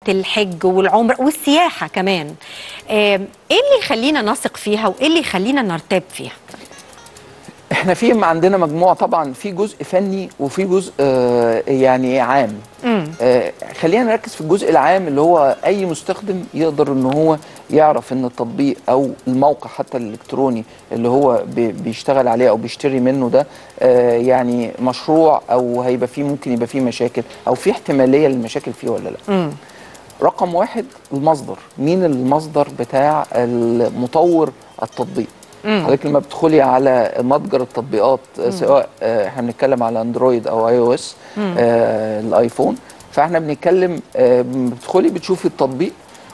الحج والعمره والسياحه كمان آم، ايه اللي يخلينا نثق فيها وايه اللي يخلينا نرتاب فيها احنا في عندنا مجموعه طبعا في جزء فني وفي جزء آه، يعني عام مم. آه، خلينا نركز في الجزء العام اللي هو اي مستخدم يقدر ان هو يعرف ان التطبيق او الموقع حتى الالكتروني اللي هو بي- بيشتغل عليه او بيشتري منه ده آه، يعني مشروع او هيبقى فيه ممكن يبقى فيه مشاكل او في احتماليه للمشاكل فيه ولا لا مم. رقم واحد المصدر مين المصدر بتاع المطور التطبيق مم. حضرتك لما بتدخلي على متجر التطبيقات آه، سواء آه، احنا بنتكلم على اندرويد او اي او اس الايفون فاحنا بنتكلم آه، بتدخلي بتشوفي التطبيق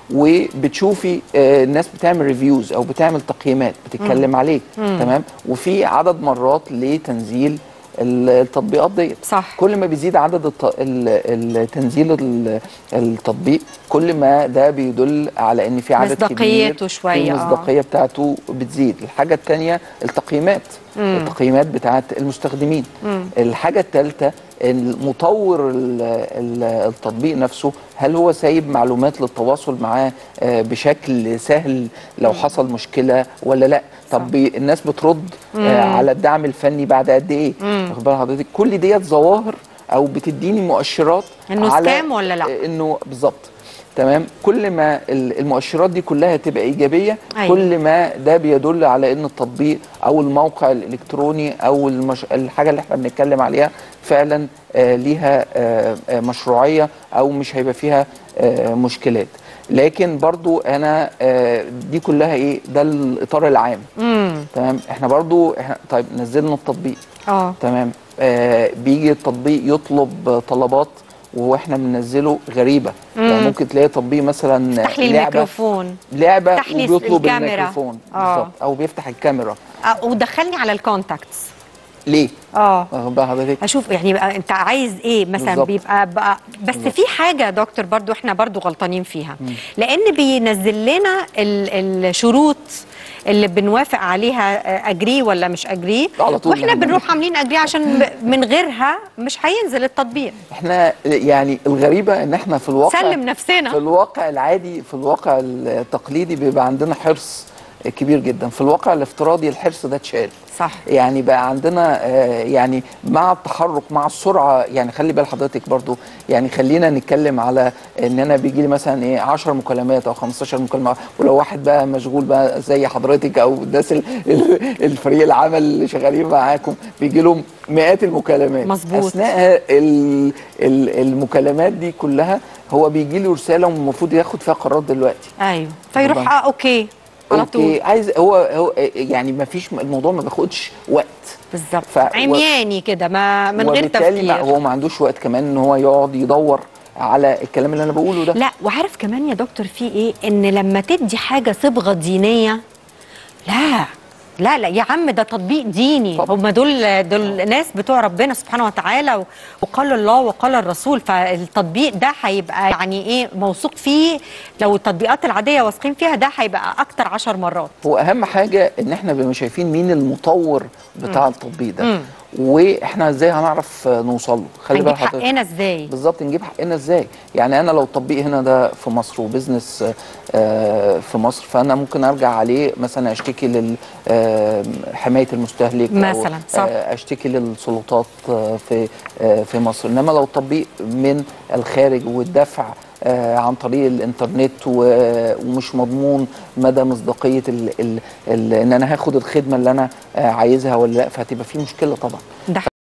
وبتشوفي آه، الناس بتعمل ريفيوز او بتعمل تقييمات بتتكلم عليه تمام وفي عدد مرات لتنزيل التطبيقات ديت صح. كل ما بيزيد عدد الت... ال- التنزيل ال- التطبيق كل ما ده بيدل على ان في عدد كبير مصداقيته شوية، آه. المصداقيه بتاعته بتزيد الحاجه الثانيه التقييمات التقييمات بتاعت المستخدمين الحاجه الثالثه المطور ال- ال- التطبيق نفسه هل هو سايب معلومات للتواصل معاه آه، بشكل سهل لو حصل مشكله ولا لا طب بي- الناس بترد آه، على الدعم الفني بعد قد ايه واخد بال حضرتك كل ديت ظواهر او بتديني مؤشرات إنه على سكام ولا لا؟ آه، انه بالظبط تمام كل ما ال- المؤشرات دي كلها تبقى ايجابيه أيوة. كل ما ده بيدل على ان التطبيق او الموقع الالكتروني او المش... الحاجه اللي احنا بنتكلم عليها فعلا آه ليها آه آه، مشروعيه او مش هيبقى فيها آه مشكلات لكن برضو انا آه دي كلها ايه ده الاطار العام امم تمام احنا برضو احنا طيب نزلنا التطبيق اه تمام آه بيجي التطبيق يطلب طلبات واحنا بننزله غريبه يعني ممكن تلاقي تطبيق مثلا افتح لي لعبه الميكروفون لعبه افتح لي وبيطلب الكاميرا. الميكروفون آه. بالظبط او بيفتح الكاميرا آه، ودخلني على الكونتاكتس ليه؟ اه واخد بال حضرتك؟ اشوف يعني بقى انت عايز ايه مثلا بالظبط. بيبقى بقى بس بالظبط. في حاجه يا دكتور برضو احنا برضو غلطانين فيها لان بينزل لنا ال- الشروط اللي بنوافق عليها اجري ولا مش اجري على طول واحنا يعني. بنروح عاملين اجري عشان ب- من غيرها مش هينزل التطبيق احنا يعني الغريبه ان احنا في الواقع سلم في نفسنا الواقع العادي في الواقع التقليدي بيبقى عندنا حرص كبير جدا في الواقع الافتراضي الحرص ده اتشال صح يعني بقى عندنا آه، يعني مع التحرك مع السرعه يعني خلي بال حضرتك برضو يعني خلينا نتكلم على ان انا بيجي لي مثلا ايه 10 مكالمات او 15 مكالمه ولو واحد بقى مشغول بقى زي حضرتك او الناس ال- ال- الفريق العمل اللي شغالين معاكم بيجي لهم مئات المكالمات مظبوط. اثناء ال- ال- المكالمات دي كلها هو بيجي له رساله والمفروض ياخد فيها قرارات دلوقتي ايوه فيروح طبعاً. اه اوكي على أوكي، طول عايز هو هو يعني ما فيش الموضوع ما بياخدش وقت بالظبط ف- عمياني كده ما من غير وبالتالي ما تفكير هو ما عندوش وقت كمان ان هو يقعد يدور على الكلام اللي انا بقوله ده لا وعارف كمان يا دكتور في ايه ان لما تدي حاجه صبغه دينيه لا لا لا يا عم ده تطبيق ديني طبعا. هم دول دول ناس بتوع ربنا سبحانه وتعالى و- وقال الله وقال الرسول فالتطبيق ده هيبقى يعني ايه موثوق فيه لو التطبيقات العاديه واثقين فيها ده هيبقى اكتر عشر مرات هو اهم حاجه ان احنا بنبقى شايفين مين المطور بتاع التطبيق ده مم. واحنا ازاي هنعرف نوصل له خلي هنجيب بال حضرتك حقنا ازاي بالظبط نجيب حقنا ازاي يعني انا لو التطبيق هنا ده في مصر وبزنس آه، في مصر فانا ممكن ارجع عليه مثلا اشتكي لل آه، حمايه المستهلك أو، مثلاً، صح. آه، اشتكي للسلطات آه، في آه، في مصر انما لو التطبيق من الخارج والدفع آه، عن طريق الانترنت و- ومش مضمون مدى مصداقيه ال ال ال ان انا هاخد الخدمه اللي انا آه، عايزها ولا لا فهتبقى في مشكله طبعا ده